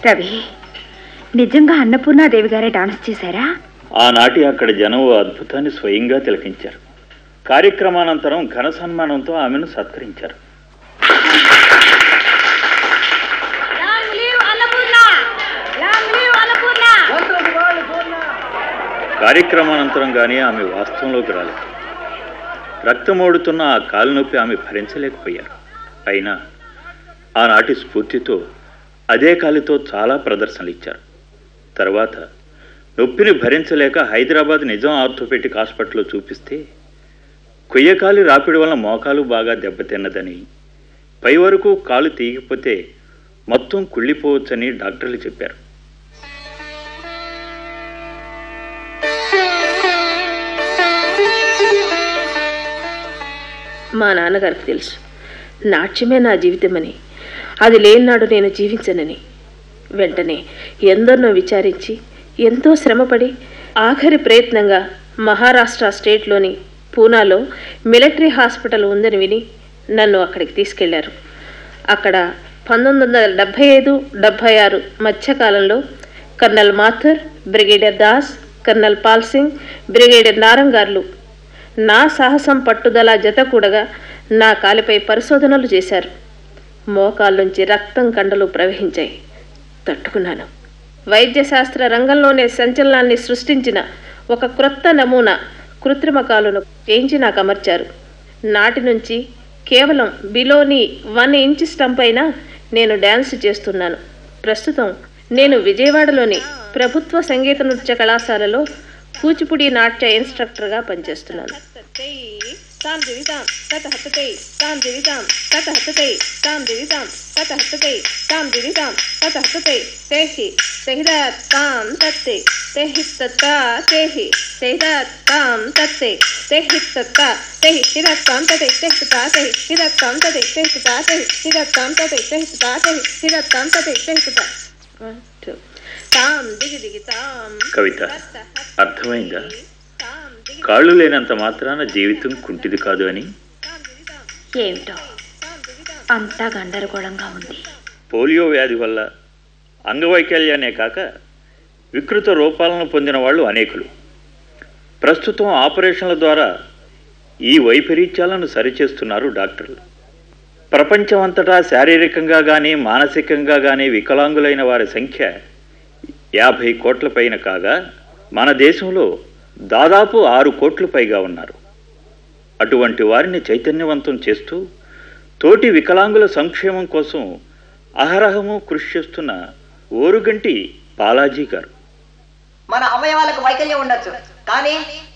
రవి నిజంగా అన్నపూర్ణాదేవి గారే డాన్స్ చేశారా ఆనాటి అక్కడ జనం ఓ అద్భుతాన్ని స్వయంగా తిలకించారు కార్యక్రమానంతరం ఘన సన్మానంతో ఆమెను సత్కరించారు కార్యక్రమానంతరం కానీ ఆమె వాస్తవంలోకి రాలేదు రక్తమోడుతున్న ఆ కాలు నొప్పి ఆమె భరించలేకపోయారు అయినా ఆనాటి స్ఫూర్తితో అదే కాలితో చాలా ప్రదర్శనలు ఇచ్చారు తర్వాత నొప్పిని భరించలేక హైదరాబాద్ నిజాం ఆర్థోపెటిక్ హాస్పిటల్లో చూపిస్తే కొయ్యకాలి రాపిడి వల్ల మోకాలు బాగా దెబ్బతిన్నదని పై వరకు కాలు తీగిపోతే మొత్తం కుళ్ళిపోవచ్చని డాక్టర్లు చెప్పారు మా నాన్నగారికి తెలుసు నాట్యమే నా జీవితమని అది లేనినాడు నేను జీవించనని వెంటనే ఎందరినో విచారించి ఎంతో శ్రమపడి ఆఖరి ప్రయత్నంగా మహారాష్ట్ర స్టేట్లోని పూనాలో మిలిటరీ హాస్పిటల్ ఉందని విని నన్ను అక్కడికి తీసుకెళ్లారు అక్కడ పంతొమ్మిది వందల డెబ్భై ఐదు డెబ్భై ఆరు మధ్యకాలంలో colonel Mathur brigadier Das colonel Paul Singh brigadier నారంగార్లు నా సాహసం పట్టుదల జత కూడగా నా కాలిపై పరిశోధనలు చేశారు మోకాళ్ళ రక్తం కండలు ప్రవహించాయి తట్టుకున్నాను వైద్యశాస్త్ర రంగంలోనే సంచలనాన్ని సృష్టించిన ఒక క్రొత్త నమూనా కృత్రిమ కాలును చేయించి నాకు అమర్చారు నాటి నుంచి కేవలం బిలోని వన్ ఇంచ్ స్టంప్ అయినా నేను డ్యాన్స్ చేస్తున్నాను ప్రస్తుతం నేను విజయవాడలోని ప్రభుత్వ సంగీత నృత్య కళాశాలలో కూచిపూడి నాట్య ఇన్స్ట్రక్టర్గా పనిచేస్తున్నాను తాం దివితాం తత హతతై తాం దివితాం తత హతతై తాం దివితాం తత హతతై తాం దివితాం తత హతతై తేహి తెహిదాత్ తాం తత్తే తెహి తత్తా తేహి తెహిదాత్ తాం తత్తే తెహి తత్తా తెహి హిదాత్ తాం తతే తెహి తత్తా తెహి హిదాత్ తాం తతే తెహి తత్తా తెహి హిదాత్ తాం తతే తెహి తత్తా తెహి హిదాత్ తాం తతే తెహి తత్తా One, two. తాం దిగి దిగి తాం కవిత అర్థమైందా కాళ్ళు లేనంత మాత్రాన జీవితం కుంటిది కాదు అని ఏమిటో అంతా గందరగోళంగా ఉంది పోలియో వ్యాధి వల్ల అంగవైకల్యానే కాక వికృత రూపాలను పొందిన వాళ్ళు అనేకులు ప్రస్తుతం ఆపరేషన్ల ద్వారా ఈ వైపరీత్యాలను సరిచేస్తున్నారు డాక్టర్లు ప్రపంచమంతటా శారీరకంగా కానీ మానసికంగా కానీ వికలాంగులైన వారి సంఖ్య యాభై కోట్ల పైన కాగా మన దేశంలో దాదాపు ఆరు కోట్ల పైగా ఉన్నారు అటువంటి వారిని చైతన్యవంతం చేస్తూ తోటి వికలాంగుల సంక్షేమం కోసం అహరహము కృషి చేస్తున్న ఓరుగంటి బాలాజీ గారు మన అవయవాలకు వైకల్యం ఉండొచ్చు కానీ